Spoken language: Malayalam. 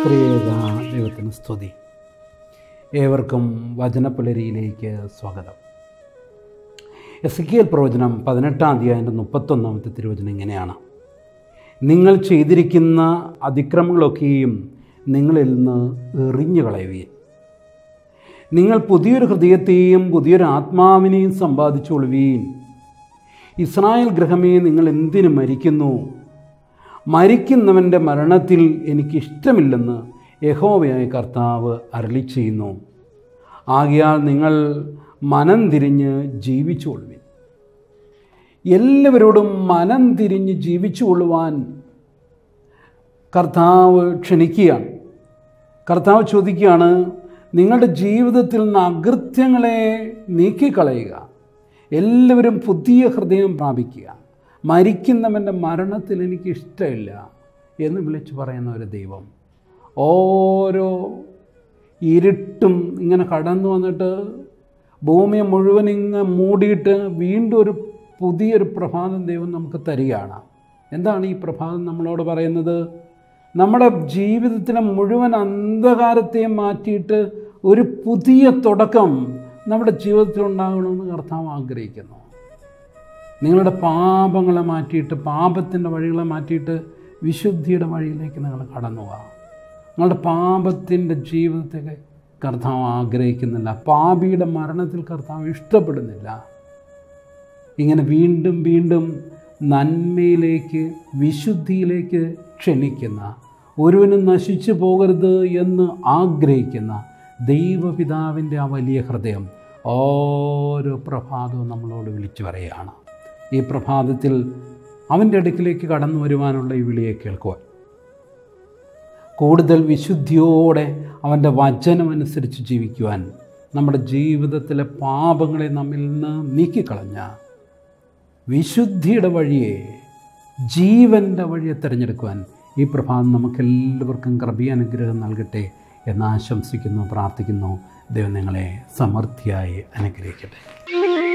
ത്രിയേക ദൈവത്തിന് സ്തുതി ഏവർക്കും വചനപ്പുലരിയിലേക്ക് സ്വാഗതം എസ് കെ എൽ പ്രവചനം പതിനെട്ടാം അധ്യായൻ്റെ മുപ്പത്തൊന്നാമത്തെ തിരുവചനം ഇങ്ങനെയാണ് നിങ്ങൾ ചെയ്തിരിക്കുന്ന അതിക്രമങ്ങളൊക്കെയും നിങ്ങളിൽ നിന്ന് എറിഞ്ഞു കളയുകയും നിങ്ങൾ പുതിയൊരു ഹൃദയത്തെയും പുതിയൊരു ആത്മാവിനെയും സമ്പാദിച്ചുകൊള്ളുവീൻ ഇസ്രായേൽ ഗ്രഹമേ നിങ്ങൾ എന്തിനു മരിക്കുന്നു മരിക്കുന്നവൻ്റെ മരണത്തിൽ എനിക്കിഷ്ടമില്ലെന്ന് യഹോവയായ കർത്താവ് അരളി ചെയ്യുന്നു ആകയാൽ നിങ്ങൾ മനം തിരിഞ്ഞ് ജീവിച്ചുകൊള്ളുവിൻ എല്ലാവരോടും മനം തിരിഞ്ഞ് ജീവിച്ചുകൊള്ളുവാൻ കർത്താവ് ക്ഷണിക്കുകയാണ് കർത്താവ് ചോദിക്കുകയാണ് നിങ്ങളുടെ ജീവിതത്തിൽ നിന്ന് അകൃത്യങ്ങളെ നീക്കിക്കളയുക എല്ലാവരും പുതിയ ഹൃദയം പ്രാപിക്കുക മരിക്കുന്നവൻ്റെ മരണത്തിൽ എനിക്ക് ഇഷ്ടമില്ല എന്ന് വിളിച്ചു പറയുന്ന ഒരു ദൈവം ഓരോ ഇരുട്ടും ഇങ്ങനെ കടന്നു വന്നിട്ട് ഭൂമിയെ മുഴുവൻ ഇങ്ങ് മൂടിയിട്ട് വീണ്ടും ഒരു പുതിയൊരു പ്രഭാതം ദൈവം നമുക്ക് തരികയാണ് എന്താണ് ഈ പ്രഭാതം നമ്മളോട് പറയുന്നത് നമ്മുടെ ജീവിതത്തിലെ മുഴുവൻ അന്ധകാരത്തെയും മാറ്റിയിട്ട് ഒരു പുതിയ തുടക്കം നമ്മുടെ ജീവിതത്തിൽ ഉണ്ടാകണമെന്ന് കർത്താവ് ആഗ്രഹിക്കുന്നു നിങ്ങളുടെ പാപങ്ങളെ മാറ്റിയിട്ട് പാപത്തിൻ്റെ വഴികളെ മാറ്റിയിട്ട് വിശുദ്ധിയുടെ വഴിയിലേക്ക് നിങ്ങൾ കടന്നു പോവുക നിങ്ങളുടെ പാപത്തിൻ്റെ ജീവിതത്തെ കർത്താവ് ആഗ്രഹിക്കുന്നില്ല പാപിയുടെ മരണത്തിൽ കർത്താവ് ഇഷ്ടപ്പെടുന്നില്ല ഇങ്ങനെ വീണ്ടും വീണ്ടും നന്മയിലേക്ക് വിശുദ്ധിയിലേക്ക് ക്ഷണിക്കുന്ന ഒരുവനും നശിച്ചു പോകരുത് എന്ന് ആഗ്രഹിക്കുന്ന ദൈവപിതാവിൻ്റെ ആ വലിയ ഹൃദയം ഓരോ പ്രഭാതവും നമ്മളോട് വിളിച്ചു പറയുകയാണ് ഈ പ്രഭാതത്തിൽ അവൻ്റെ അടുക്കിലേക്ക് കടന്നു വരുവാനുള്ള ഈ വിളിയെ കേൾക്കുവാൻ കൂടുതൽ വിശുദ്ധിയോടെ അവൻ്റെ വചനമനുസരിച്ച് ജീവിക്കുവാൻ നമ്മുടെ ജീവിതത്തിലെ പാപങ്ങളെ നമ്മിൽ നിന്ന് നീക്കിക്കളഞ്ഞ വിശുദ്ധിയുടെ വഴിയെ ജീവൻ്റെ വഴിയെ തിരഞ്ഞെടുക്കുവാൻ ഈ പ്രഭാതം നമുക്കെല്ലാവർക്കും കൃപയാനുഗ്രഹം നൽകട്ടെ എന്ന് ആശംസിക്കുന്നു പ്രാർത്ഥിക്കുന്നു ദൈവം നിങ്ങളെ സമൃദ്ധിയായി അനുഗ്രഹിക്കട്ടെ